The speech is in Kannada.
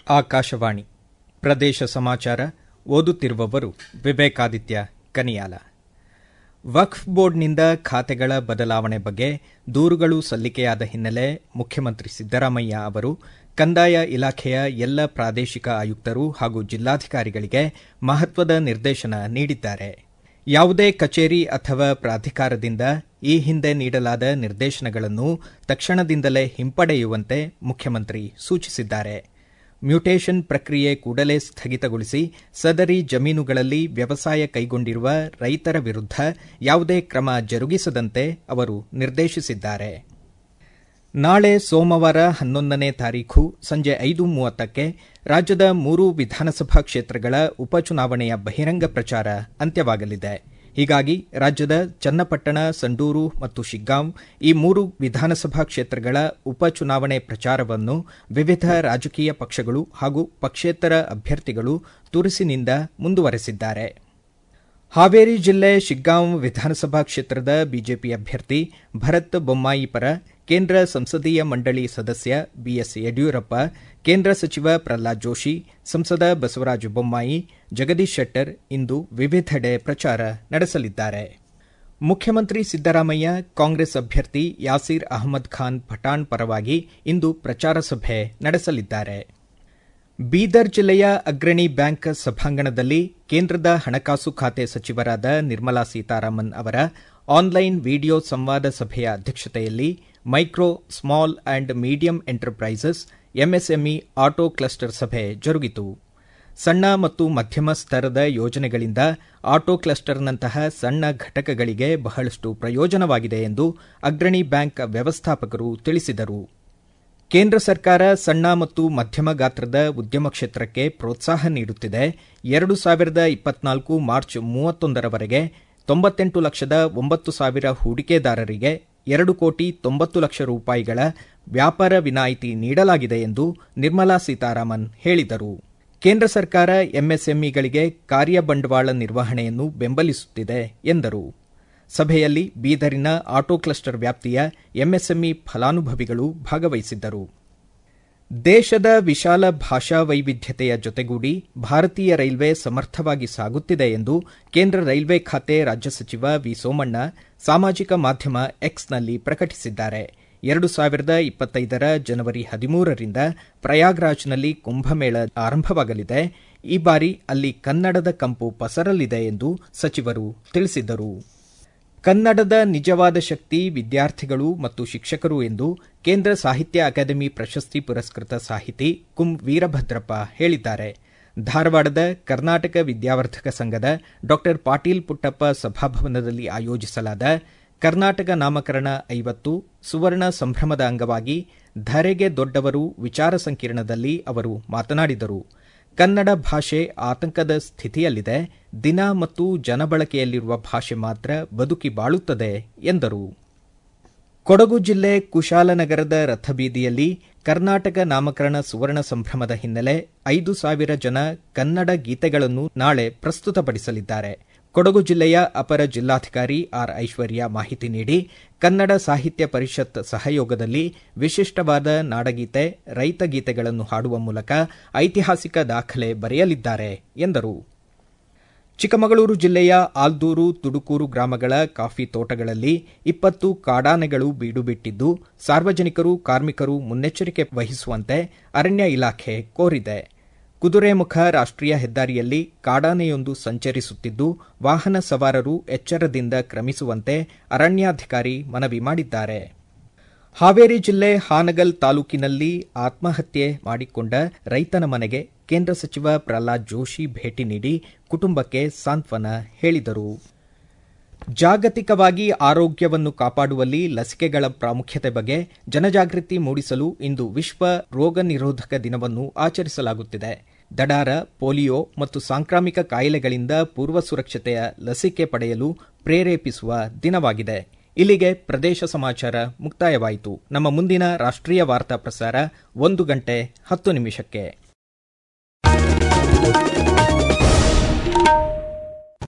ಆಕಾಶವಾಣಿ ಪ್ರದೇಶ ಸಮಾಚಾರ ಓದುತ್ತಿರುವವರು ವಿವೇಕಾದಿತ್ಯ ಕನಿಯಾಲ ವಕ್ಫ್ ಬೋರ್ಡ್ನಿಂದ ಖಾತೆಗಳ ಬದಲಾವಣೆ ಬಗ್ಗೆ ದೂರುಗಳು ಸಲ್ಲಿಕೆಯಾದ ಹಿನ್ನೆಲೆ ಮುಖ್ಯಮಂತ್ರಿ ಸಿದ್ದರಾಮಯ್ಯ ಅವರು ಕಂದಾಯ ಇಲಾಖೆಯ ಎಲ್ಲ ಪ್ರಾದೇಶಿಕ ಆಯುಕ್ತರು ಹಾಗೂ ಜಿಲ್ಲಾಧಿಕಾರಿಗಳಿಗೆ ಮಹತ್ವದ ನಿರ್ದೇಶನ ನೀಡಿದ್ದಾರೆ ಯಾವುದೇ ಕಚೇರಿ ಅಥವಾ ಪ್ರಾಧಿಕಾರದಿಂದ ಈ ಹಿಂದೆ ನೀಡಲಾದ ನಿರ್ದೇಶನಗಳನ್ನು ತಕ್ಷಣದಿಂದಲೇ ಹಿಂಪಡೆಯುವಂತೆ ಮುಖ್ಯಮಂತ್ರಿ ಸೂಚಿಸಿದ್ದಾರೆ ಮ್ಯೂಟೇಷನ್ ಪ್ರಕ್ರಿಯೆ ಕೂಡಲೇ ಸ್ಥಗಿತಗೊಳಿಸಿ ಸದರಿ ಜಮೀನುಗಳಲ್ಲಿ ವ್ಯವಸಾಯ ಕೈಗೊಂಡಿರುವ ರೈತರ ವಿರುದ್ಧ ಯಾವುದೇ ಕ್ರಮ ಜರುಗಿಸದಂತೆ ಅವರು ನಿರ್ದೇಶಿಸಿದ್ದಾರೆ ನಾಳೆ ಸೋಮವಾರ ಹನ್ನೊಂದನೇ ತಾರೀಖು ಸಂಜೆ ಐದು ಮೂವತ್ತಕ್ಕೆ ರಾಜ್ಯದ ಮೂರು ವಿಧಾನಸಭಾ ಕ್ಷೇತ್ರಗಳ ಉಪಚುನಾವಣೆಯ ಬಹಿರಂಗ ಪ್ರಚಾರ ಅಂತ್ಯವಾಗಲಿದೆ ಹೀಗಾಗಿ ರಾಜ್ಯದ ಚನ್ನಪಟ್ಟಣ ಸಂಡೂರು ಮತ್ತು ಶಿಗ್ಗಾಂವ್ ಈ ಮೂರು ವಿಧಾನಸಭಾ ಕ್ಷೇತ್ರಗಳ ಉಪಚುನಾವಣೆ ಪ್ರಚಾರವನ್ನು ವಿವಿಧ ರಾಜಕೀಯ ಪಕ್ಷಗಳು ಹಾಗೂ ಪಕ್ಷೇತರ ಅಭ್ಯರ್ಥಿಗಳು ತುರುಸಿನಿಂದ ಮುಂದುವರೆಸಿದ್ದಾರೆ ಹಾವೇರಿ ಜಿಲ್ಲೆ ಶಿಗ್ಗಾಂವ್ ವಿಧಾನಸಭಾ ಕ್ಷೇತ್ರದ ಬಿಜೆಪಿ ಅಭ್ಯರ್ಥಿ ಭರತ್ ಬೊಮ್ಮಾಯಿ ಪರ ಕೇಂದ್ರ ಸಂಸದೀಯ ಮಂಡಳಿ ಸದಸ್ಯ ಬಿಎಸ್ ಯಡಿಯೂರಪ್ಪ ಕೇಂದ್ರ ಸಚಿವ ಪ್ರಹ್ಲಾದ್ ಜೋಶಿ ಸಂಸದ ಬಸವರಾಜ ಬೊಮ್ಮಾಯಿ ಜಗದೀಶ್ ಶೆಟ್ಟರ್ ಇಂದು ವಿವಿಧೆಡೆ ಪ್ರಚಾರ ನಡೆಸಲಿದ್ದಾರೆ ಮುಖ್ಯಮಂತ್ರಿ ಸಿದ್ದರಾಮಯ್ಯ ಕಾಂಗ್ರೆಸ್ ಅಭ್ಯರ್ಥಿ ಯಾಸೀರ್ ಅಹಮದ್ ಖಾನ್ ಪಠಾಣ್ ಪರವಾಗಿ ಇಂದು ಪ್ರಚಾರ ಸಭೆ ನಡೆಸಲಿದ್ದಾರೆ ಬೀದರ್ ಜಿಲ್ಲೆಯ ಅಗ್ರಣಿ ಬ್ಯಾಂಕ್ ಸಭಾಂಗಣದಲ್ಲಿ ಕೇಂದ್ರದ ಹಣಕಾಸು ಖಾತೆ ಸಚಿವರಾದ ನಿರ್ಮಲಾ ಸೀತಾರಾಮನ್ ಅವರ ಆನ್ಲೈನ್ ವಿಡಿಯೋ ಸಂವಾದ ಸಭೆಯ ಅಧ್ಯಕ್ಷತೆಯಲ್ಲಿ micro small and medium enterprises MSME auto cluster ಸಭೆ ಜರುಗಿತು ಸಣ್ಣ ಮತ್ತು ಮಧ್ಯಮ ಸ್ತರದ ಯೋಜನೆಗಳಿಂದ ಆಟೋ ಕ್ಲಸ್ಟರ್ನಂತಹ ಸಣ್ಣ ಘಟಕಗಳಿಗೆ ಬಹಳಷ್ಟು ಪ್ರಯೋಜನವಾಗಿದೆ ಎಂದು ಅಗ್ರಣಿ ಬ್ಯಾಂಕ್ ವ್ಯವಸ್ಥಾಪಕರು ತಿಳಿಸಿದರು ಕೇಂದ್ರ ಸರ್ಕಾರ ಸಣ್ಣ ಮತ್ತು ಮಧ್ಯಮ ಗಾತ್ರದ ಉದ್ಯಮ ಕ್ಷೇತ್ರಕ್ಕೆ ಪ್ರೋತ್ಸಾಹ ನೀಡುತ್ತಿದೆ ಎರಡು ಸಾವಿರದ ಇಪ್ಪತ್ನಾಲ್ಕು ಮಾರ್ಚ್ ಮೂವತ್ತೊಂದರವರೆಗೆ ತೊಂಬತ್ತೆಂಟು ಲಕ್ಷದ ಒಂಬತ್ತು ಸಾವಿರ ಹೂಡಿಕೆದಾರರಿಗೆ ಎರಡು ಕೋಟಿ ತೊಂಬತ್ತು ಲಕ್ಷ ರೂಪಾಯಿಗಳ ವ್ಯಾಪಾರ ವಿನಾಯಿತಿ ನೀಡಲಾಗಿದೆ ಎಂದು ನಿರ್ಮಲಾ ಸೀತಾರಾಮನ್ ಹೇಳಿದರು ಕೇಂದ್ರ ಸರ್ಕಾರ ಎಂಎಸ್ಎಂಇಗಳಿಗೆ ಕಾರ್ಯ ಬಂಡವಾಳ ನಿರ್ವಹಣೆಯನ್ನು ಬೆಂಬಲಿಸುತ್ತಿದೆ ಎಂದರು ಸಭೆಯಲ್ಲಿ ಬೀದರಿನ ಆಟೋ ಕ್ಲಸ್ಟರ್ ವ್ಯಾಪ್ತಿಯ ಎಂಎಸ್ಎಂಇ ಫಲಾನುಭವಿಗಳು ಭಾಗವಹಿಸಿದ್ದರು ದೇಶದ ವಿಶಾಲ ಭಾಷಾ ವೈವಿಧ್ಯತೆಯ ಜೊತೆಗೂಡಿ ಭಾರತೀಯ ರೈಲ್ವೆ ಸಮರ್ಥವಾಗಿ ಸಾಗುತ್ತಿದೆ ಎಂದು ಕೇಂದ್ರ ರೈಲ್ವೆ ಖಾತೆ ರಾಜ್ಯ ಸಚಿವ ವಿ ಸೋಮಣ್ಣ ಸಾಮಾಜಿಕ ಮಾಧ್ಯಮ ಎಕ್ಸ್ನಲ್ಲಿ ಪ್ರಕಟಿಸಿದ್ದಾರೆ ಎರಡು ಸಾವಿರದ ಇಪ್ಪತ್ತೈದರ ಜನವರಿ ಹದಿಮೂರರಿಂದ ಪ್ರಯಾಗ್ರಾಜ್ನಲ್ಲಿ ಕುಂಭಮೇಳ ಆರಂಭವಾಗಲಿದೆ ಈ ಬಾರಿ ಅಲ್ಲಿ ಕನ್ನಡದ ಕಂಪು ಪಸರಲಿದೆ ಎಂದು ಸಚಿವರು ತಿಳಿಸಿದರು ಕನ್ನಡದ ನಿಜವಾದ ಶಕ್ತಿ ವಿದ್ಯಾರ್ಥಿಗಳು ಮತ್ತು ಶಿಕ್ಷಕರು ಎಂದು ಕೇಂದ್ರ ಸಾಹಿತ್ಯ ಅಕಾಡೆಮಿ ಪ್ರಶಸ್ತಿ ಪುರಸ್ಕೃತ ಸಾಹಿತಿ ಕುಂ ವೀರಭದ್ರಪ್ಪ ಹೇಳಿದ್ದಾರೆ ಧಾರವಾಡದ ಕರ್ನಾಟಕ ವಿದ್ಯಾವರ್ಧಕ ಸಂಘದ ಡಾ ಪಾಟೀಲ್ ಪುಟ್ಟಪ್ಪ ಸಭಾಭವನದಲ್ಲಿ ಆಯೋಜಿಸಲಾದ ಕರ್ನಾಟಕ ನಾಮಕರಣ ಐವತ್ತು ಸುವರ್ಣ ಸಂಭ್ರಮದ ಅಂಗವಾಗಿ ಧರೆಗೆ ದೊಡ್ಡವರು ವಿಚಾರ ಸಂಕಿರಣದಲ್ಲಿ ಅವರು ಮಾತನಾಡಿದರು ಕನ್ನಡ ಭಾಷೆ ಆತಂಕದ ಸ್ಥಿತಿಯಲ್ಲಿದೆ ದಿನ ಮತ್ತು ಜನಬಳಕೆಯಲ್ಲಿರುವ ಭಾಷೆ ಮಾತ್ರ ಬದುಕಿ ಬಾಳುತ್ತದೆ ಎಂದರು ಕೊಡಗು ಜಿಲ್ಲೆ ಕುಶಾಲನಗರದ ರಥಬೀದಿಯಲ್ಲಿ ಕರ್ನಾಟಕ ನಾಮಕರಣ ಸುವರ್ಣ ಸಂಭ್ರಮದ ಹಿನ್ನೆಲೆ ಐದು ಸಾವಿರ ಜನ ಕನ್ನಡ ಗೀತೆಗಳನ್ನು ನಾಳೆ ಪ್ರಸ್ತುತಪಡಿಸಲಿದ್ದಾರೆ ಕೊಡಗು ಜಿಲ್ಲೆಯ ಅಪರ ಜಿಲ್ಲಾಧಿಕಾರಿ ಆರ್ ಐಶ್ವರ್ಯ ಮಾಹಿತಿ ನೀಡಿ ಕನ್ನಡ ಸಾಹಿತ್ಯ ಪರಿಷತ್ ಸಹಯೋಗದಲ್ಲಿ ವಿಶಿಷ್ಟವಾದ ನಾಡಗೀತೆ ರೈತ ಗೀತೆಗಳನ್ನು ಹಾಡುವ ಮೂಲಕ ಐತಿಹಾಸಿಕ ದಾಖಲೆ ಬರೆಯಲಿದ್ದಾರೆ ಎಂದರು ಚಿಕ್ಕಮಗಳೂರು ಜಿಲ್ಲೆಯ ಆಲ್ದೂರು ತುಡುಕೂರು ಗ್ರಾಮಗಳ ಕಾಫಿ ತೋಟಗಳಲ್ಲಿ ಇಪ್ಪತ್ತು ಕಾಡಾನೆಗಳು ಬೀಡುಬಿಟ್ಟಿದ್ದು ಸಾರ್ವಜನಿಕರು ಕಾರ್ಮಿಕರು ಮುನ್ನೆಚ್ಚರಿಕೆ ವಹಿಸುವಂತೆ ಅರಣ್ಯ ಇಲಾಖೆ ಕೋರಿದೆ ಕುದುರೆಮುಖ ರಾಷ್ಟೀಯ ಹೆದ್ದಾರಿಯಲ್ಲಿ ಕಾಡಾನೆಯೊಂದು ಸಂಚರಿಸುತ್ತಿದ್ದು ವಾಹನ ಸವಾರರು ಎಚ್ಚರದಿಂದ ಕ್ರಮಿಸುವಂತೆ ಅರಣ್ಯಾಧಿಕಾರಿ ಮನವಿ ಮಾಡಿದ್ದಾರೆ ಹಾವೇರಿ ಜಿಲ್ಲೆ ಹಾನಗಲ್ ತಾಲೂಕಿನಲ್ಲಿ ಆತ್ಮಹತ್ಯೆ ಮಾಡಿಕೊಂಡ ರೈತನ ಮನೆಗೆ ಕೇಂದ್ರ ಸಚಿವ ಪ್ರಹ್ಲಾದ್ ಜೋಶಿ ಭೇಟಿ ನೀಡಿ ಕುಟುಂಬಕ್ಕೆ ಸಾಂತ್ವನ ಹೇಳಿದರು ಜಾಗತಿಕವಾಗಿ ಆರೋಗ್ಯವನ್ನು ಕಾಪಾಡುವಲ್ಲಿ ಲಸಿಕೆಗಳ ಪ್ರಾಮುಖ್ಯತೆ ಬಗ್ಗೆ ಜನಜಾಗೃತಿ ಮೂಡಿಸಲು ಇಂದು ವಿಶ್ವ ರೋಗ ನಿರೋಧಕ ದಿನವನ್ನು ಆಚರಿಸಲಾಗುತ್ತಿದೆ ದಡಾರ ಪೋಲಿಯೋ ಮತ್ತು ಸಾಂಕ್ರಾಮಿಕ ಕಾಯಿಲೆಗಳಿಂದ ಪೂರ್ವ ಸುರಕ್ಷತೆಯ ಲಸಿಕೆ ಪಡೆಯಲು ಪ್ರೇರೇಪಿಸುವ ದಿನವಾಗಿದೆ ಇಲ್ಲಿಗೆ ಪ್ರದೇಶ ಸಮಾಚಾರ ಮುಕ್ತಾಯವಾಯಿತು ನಮ್ಮ ಮುಂದಿನ ರಾಷ್ಟ್ರೀಯ ವಾರ್ತಾ ಪ್ರಸಾರ ಒಂದು ಗಂಟೆ ಹತ್ತು ನಿಮಿಷಕ್ಕೆ